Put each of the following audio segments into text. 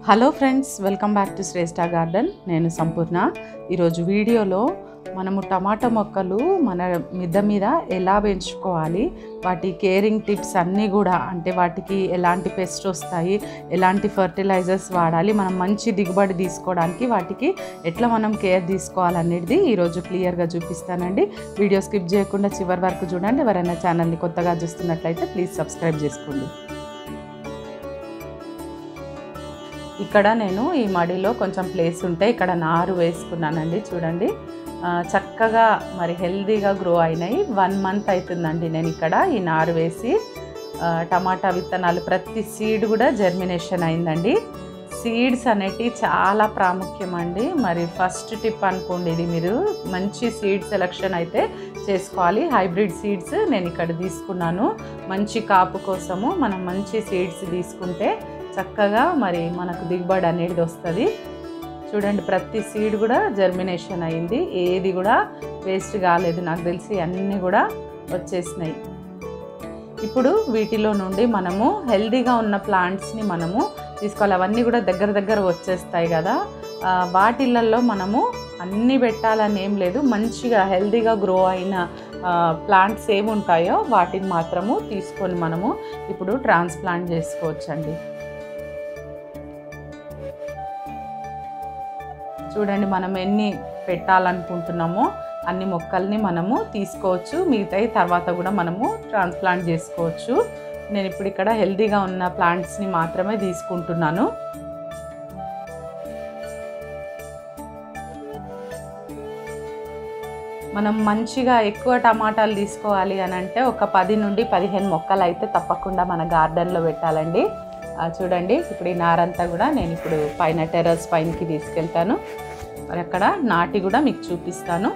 hello friends welcome back to Shreshta garden నేను సంపూర్ణ ఈరోజు వీడియోలో మనము టమాటా మొక్కలు మన మిద్ద మీద ఎలా పెంచుకోవాలి వాటి కేరింగ్ టిప్స్ అన్నీ కూడా అంటే వాటికి ఎలాంటి పెస్ట్ వస్తాయి ఎలాంటి ఫర్టిలైజర్స్ వాడాలి మనం మంచి దిగుబడి తీసుకోవడానికి వాటికి ఎట్లా మనం కేర్ తీసుకోవాలనేది ఈరోజు క్లియర్గా చూపిస్తానండి వీడియో స్కిప్ చేయకుండా చివరి వరకు చూడండి ఎవరైనా ఛానల్ని కొత్తగా చూస్తున్నట్లయితే ప్లీజ్ సబ్స్క్రైబ్ చేసుకోండి ఇక్కడ నేను ఈ మడిలో కొంచెం ప్లేస్ ఉంటే ఇక్కడ నారు వేసుకున్నానండి చూడండి ఆ, చక్కగా మరి హెల్దీగా గ్రో అయినాయి వన్ మంత్ అవుతుందండి నేను ఇక్కడ ఈ నారు వేసి ఆ, టమాటా విత్తనాలు ప్రతి సీడ్ కూడా జర్మినేషన్ అయిందండి సీడ్స్ అనేటివి చాలా ప్రాముఖ్యం అండి మరి ఫస్ట్ టిప్ అనుకోండి ఇది మీరు మంచి సీడ్ సెలెక్షన్ అయితే చేసుకోవాలి హైబ్రిడ్ సీడ్స్ నేను ఇక్కడ తీసుకున్నాను మంచి కాపు కోసము మనం మంచి సీడ్స్ తీసుకుంటే చక్కగా మరి మనకు దిగుబడి అనేది వస్తుంది చూడండి ప్రతి సీడ్ కూడా జర్మినేషన్ అయింది ఏది కూడా వేస్ట్ కాలేదు నాకు తెలిసి అన్నీ కూడా వచ్చేసినాయి ఇప్పుడు వీటిలో నుండి మనము హెల్దీగా ఉన్న ప్లాంట్స్ని మనము తీసుకోవాలి అవన్నీ కూడా దగ్గర దగ్గర వచ్చేస్తాయి కదా ఆ, వాటిళ్ళల్లో మనము అన్నీ పెట్టాలని ఏం లేదు మంచిగా హెల్దీగా గ్రో అయిన ప్లాంట్స్ ఏమి ఉంటాయో వాటిని మాత్రము తీసుకొని మనము ఇప్పుడు ట్రాన్స్ప్లాంట్ చేసుకోవచ్చండి చూడండి మనం ఎన్ని పెట్టాలనుకుంటున్నామో అన్ని మొక్కల్ని మనము తీసుకోవచ్చు మిగతాయి తర్వాత కూడా మనము ట్రాన్స్ప్లాంట్ చేసుకోవచ్చు నేను ఇప్పుడు ఇక్కడ హెల్తీగా ఉన్న ప్లాంట్స్ని మాత్రమే తీసుకుంటున్నాను మనం మంచిగా ఎక్కువ టమాటాలు తీసుకోవాలి అని అంటే ఒక పది నుండి పదిహేను మొక్కలు అయితే తప్పకుండా మన గార్డెన్లో పెట్టాలండి ఆ, చూడండి ఇప్పుడు ఈ నారంతా కూడా నేను ఇప్పుడు పైన టెర్రస్ పైనకి తీసుకెళ్తాను మరి అక్కడ నాటి కూడా మీకు చూపిస్తాను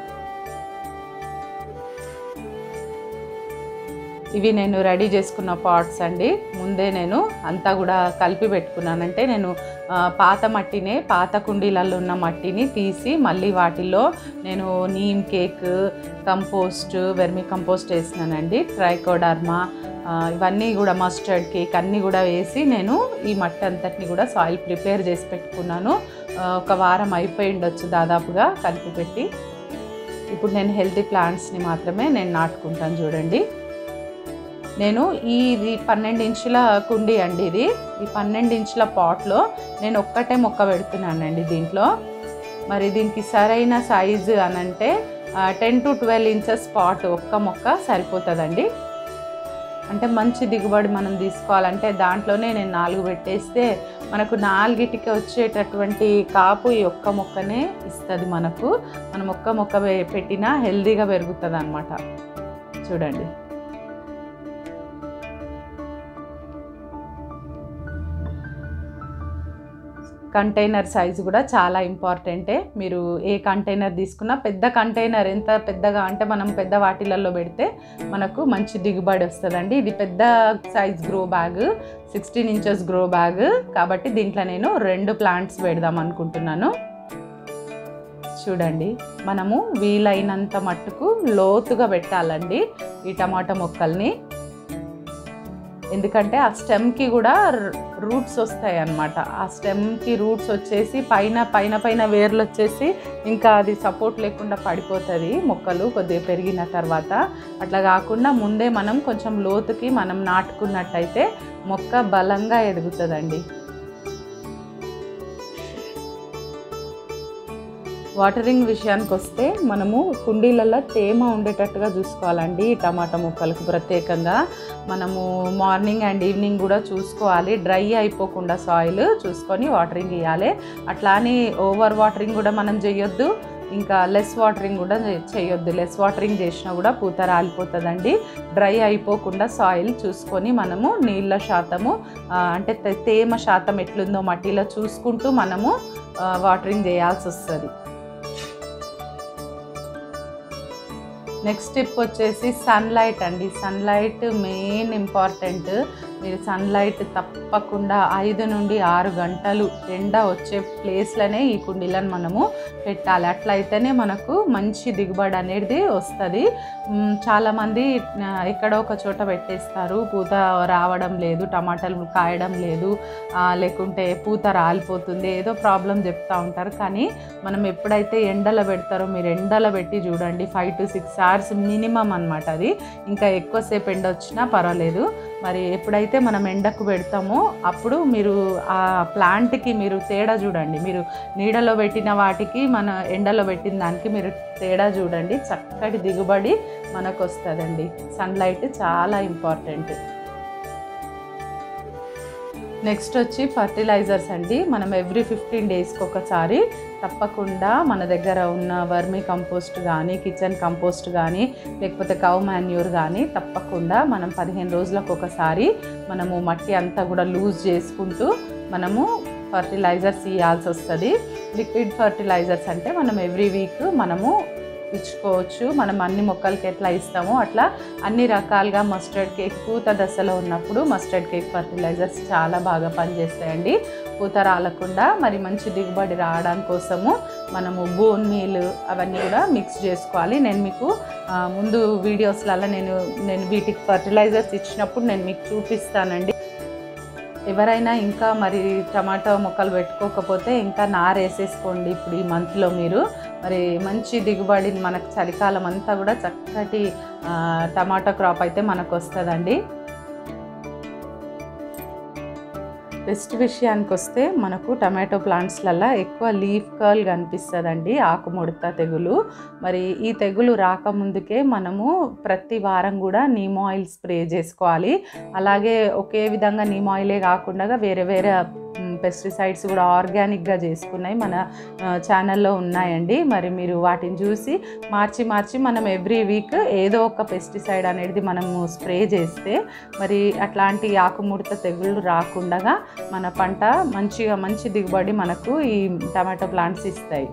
ఇవి నేను రెడీ చేసుకున్న పాట్స్ అండి ముందే నేను అంతా కూడా కలిపి పెట్టుకున్నానంటే నేను ఆ, పాత మట్టినే పాత కుండీలలో ఉన్న మట్టిని తీసి మళ్ళీ వాటిల్లో నేను neem cake compost vermicompost వేసినానండి ట్రైకోడర్మా ఆ, ఇవన్నీ కూడా మస్టర్డ్ కేక్ అన్నీ కూడా వేసి నేను ఈ మట్టి అంతటిని కూడా సాయిల్ ప్రిపేర్ చేసి పెట్టుకున్నాను ఆ, ఒక వారం అయిపోయి ఉండొచ్చు దాదాపుగా కలిపి పెట్టి ఇప్పుడు నేను హెల్తీ ప్లాంట్స్ని మాత్రమే నేను నాటుకుంటాను చూడండి నేను ఈ ఇది పన్నెండు ఇంచుల కుండీ అండి ఇది ఈ పన్నెండు ఇంచుల పాట్లో నేను ఒక్కటే మొక్క పెడుతున్నానండి దీంట్లో మరి దీనికి సరైన సైజు అనంటే ten to twelve inches pot ఒక్క మొక్క సరిపోతుందండి అంటే మంచి దిగుబడి మనం తీసుకోవాలంటే దాంట్లోనే నేను నాలుగు పెట్టేస్తే మనకు నాలుగిటికి వచ్చేటటువంటి కాపు ఈ ఒక్క మొక్కనే ఇస్తుంది మనకు మనం ఒక్క మొక్క పె- పెట్టినా హెల్దీగా పెరుగుతుంది అనమాట చూడండి కంటైనర్ సైజు కూడా చాలా ఇంపార్టెంటే మీరు ఏ కంటైనర్ తీసుకున్నా పెద్ద కంటైనర్ ఎంత పెద్దగా అంటే మనం పెద్ద వాటిలలో పెడితే మనకు మంచి దిగుబడి వస్తుందండి ఇది పెద్ద size grow bag sixteen inches grow bag కాబట్టి దీంట్లో నేను రెండు ప్లాంట్స్ పెడదాం అనుకుంటున్నాను చూడండి మనము వీలైనంత మట్టుకు లోతుగా పెట్టాలండి ఈ టమాటా మొక్కల్ని ఎందుకంటే ఆ స్టెమ్కి కూడా రూట్స్ వస్తాయి అన్నమాట ఆ స్టెమ్కి రూట్స్ వచ్చేసి పైన పైన పైన వేర్లు వచ్చేసి ఇంకా అది సపోర్ట్ లేకుండా పడిపోతుంది మొక్కలు కొద్దిగా పెరిగిన తర్వాత అట్లా కాకుండా ముందే మనం కొంచెం లోతుకి మనం నాటుకున్నట్టయితే మొక్క బలంగా ఎదుగుతుందండి వాటరింగ్ విషయానికి వస్తే మనము కుండీలలో తేమ ఉండేటట్టుగా చూసుకోవాలండి ఈ టమాటా మొక్కలకు ప్రత్యేకంగా మనము మార్నింగ్ అండ్ ఈవినింగ్ కూడా చూసుకోవాలి డ్రై అయిపోకుండా సాయిల్ చూసుకొని వాటరింగ్ ఇవ్వాలి అట్లా అని ఓవర్ వాటరింగ్ కూడా మనం చేయొద్దు ఇంకా లెస్ వాటరింగ్ కూడా చే- చేయొద్దు లెస్ వాటరింగ్ చేసినా కూడా పూత రాలిపోతుందండి డ్రై అయిపోకుండా సాయిల్ చూసుకొని మనము నీళ్ళ శాతము ఆ, అంటే తే- తేమ శాతం ఎట్లుందో మట్టిలో చూసుకుంటూ మనము ఆ, వాటరింగ్ చేయాల్సి వస్తుంది నెక్స్ట్ స్టెప్ వచ్చేసి సన్లైట్ అండి సన్లైట్ మెయిన్ ఇంపార్టెంట్ మీరు సన్లైట్ తప్పకుండా ఐదు నుండి ఆరు గంటలు ఎండ వచ్చే ప్లేస్లోనే ఈ కుండీలను మనము పెట్టాలి అట్లయితేనే మనకు మంచి దిగుబడి అనేది వస్తుంది మ్, చాలామంది ఆ, ఎక్కడో ఒక చోట పెట్టేస్తారు పూత రావడం లేదు టమాటాలు కాయడం లేదు ఆ, లేకుంటే పూత రాలిపోతుంది ఏదో ప్రాబ్లం చెప్తా ఉంటారు కానీ మనం ఎప్పుడైతే ఎండలో పెడతారో మీరు ఎండలో పెట్టి చూడండి five to six hours minimum అనమాట అది ఇంకా ఎక్కువసేపు ఎండ వచ్చినా పర్వాలేదు మరి ఎప్పుడైతే మనం ఎండకు పెడతామో అప్పుడు మీరు ఆ ప్లాంట్కి మీరు తేడా చూడండి మీరు నీడలో పెట్టిన వాటికి మన ఎండలో పెట్టిన దానికి మీరు తేడా చూడండి చక్కటి దిగుబడి మనకు వస్తుందండి సన్లైట్ చాలా ఇంపార్టెంట్ నెక్స్ట్ వచ్చి ఫర్టిలైజర్స్ అండి మనం ఎవ్రీ ఫిఫ్టీన్ డేస్కి ఒకసారి తప్పకుండా మన దగ్గర ఉన్న వర్మీ కంపోస్ట్ కానీ కిచెన్ కంపోస్ట్ కానీ లేకపోతే కౌ మాన్యూర్ కానీ తప్పకుండా మనం పదిహేను రోజులకు ఒకసారి మనము మట్టి అంతా కూడా లూజ్ చేసుకుంటూ మనము ఫర్టిలైజర్స్ ఇవ్వాల్సి వస్తుంది లిక్విడ్ ఫర్టిలైజర్స్ అంటే మనం ఎవ్రీ వీక్ మనము ఇచ్చుకోవచ్చు మనం అన్ని మొక్కలకి ఎట్లా ఇస్తామో అట్లా అన్ని రకాలుగా మస్టర్డ్ కేక్ పూత దశలో ఉన్నప్పుడు మస్టర్డ్ కేక్ ఫర్టిలైజర్స్ చాలా బాగా పనిచేస్తాయండి పూత రాలకుండా మరి మంచి దిగుబడి రావడం కోసము మనము బోన్ మీల్ అవన్నీ కూడా మిక్స్ చేసుకోవాలి నేను మీకు ఆ, ముందు వీడియోస్లలో నేను నేను వీటికి ఫర్టిలైజర్స్ ఇచ్చినప్పుడు నేను మీకు చూపిస్తానండి ఎవరైనా ఇంకా మరి టమాటో మొక్కలు పెట్టుకోకపోతే ఇంకా నారు వేసేసుకోండి ఇప్పుడు ఈ మంత్లో మీరు మరి మంచి దిగుబడి మనకు చలికాలం అంతా కూడా చక్కటి ఆ, టమాటో క్రాప్ అయితే మనకు వస్తుందండి పెస్ట్ విషయానికి వస్తే మనకు టమాటో ప్లాంట్స్లలో ఎక్కువ లీఫ్ కర్ల్ కనిపిస్తుందండి ఆకుముడత తెగులు మరి ఈ తెగులు రాకముందుకే మనము ప్రతి వారం కూడా నీమ్ ఆయిల్ స్ప్రే చేసుకోవాలి అలాగే ఒకే విధంగా నీమ్ ఆయిలే కాకుండా వేరే వేరే పెస్టిసైడ్స్ కూడా ఆర్గానిక్గా చేసుకున్నాయి మన ఛానల్లో ఉన్నాయండి మరి మీరు వాటిని చూసి మార్చి మార్చి మనం ఎవ్రీ వీక్ ఏదో ఒక పెస్టిసైడ్ అనేది మనము స్ప్రే చేస్తే మరి అట్లాంటి ఆకుముడత తెగుళ్ళు రాకుండా మన పంట మంచిగా మంచి దిగుబడి మనకు ఈ టమాటో ప్లాంట్స్ ఇస్తాయి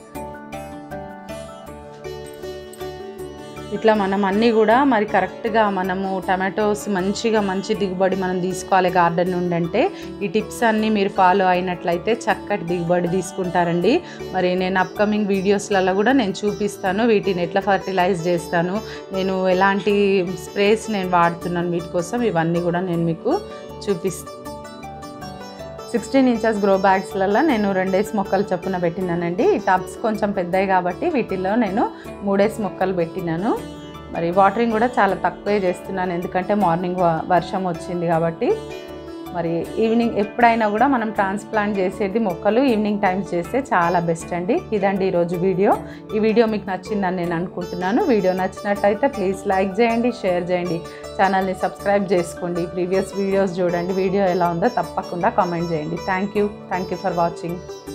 ఇట్లా మనం అన్నీ కూడా మరి కరెక్ట్గా మనము టమాటోస్ మంచిగా మంచి దిగుబడి మనం తీసుకోవాలి గార్డెన్ నుండి అంటే ఈ టిప్స్ అన్నీ మీరు ఫాలో అయినట్లయితే చక్కటి దిగుబడి తీసుకుంటారండి మరి నేను అప్కమింగ్ వీడియోస్లలో కూడా నేను చూపిస్తాను వీటిని ఎట్లా ఫర్టిలైజ్ చేస్తాను నేను ఎలాంటి స్ప్రేస్ నేను వాడుతున్నాను వీటి కోసం ఇవన్నీ కూడా నేను మీకు చూపిస్తాను సిక్స్టీన్ ఇంచెస్ గ్రో బ్యాగ్స్లలో నేను రెండేసి మొక్కలు చొప్పున పెట్టినానండి ఈ టబ్స్ కొంచెం పెద్దవి కాబట్టి వీటిల్లో నేను మూడేసి మొక్కలు పెట్టినాను మరి వాటరింగ్ కూడా చాలా తక్కువే చేస్తున్నాను ఎందుకంటే మార్నింగ్ వ- వర్షం వచ్చింది కాబట్టి మరి ఈవినింగ్ ఎప్పుడైనా కూడా మనం ట్రాన్స్ప్లాంట్ చేసేది మొక్కలు ఈవినింగ్ టైమ్స్ చేస్తే చాలా బెస్ట్ అండి ఇదండి ఈరోజు వీడియో ఈ వీడియో మీకు నచ్చిందని నేను అనుకుంటున్నాను వీడియో నచ్చినట్టయితే ప్లీజ్ లైక్ చేయండి షేర్ చేయండి ఛానల్ని సబ్స్క్రైబ్ చేసుకోండి ప్రీవియస్ వీడియోస్ చూడండి వీడియో ఎలా ఉందో తప్పకుండా కామెంట్ చేయండి thank you thank you for watching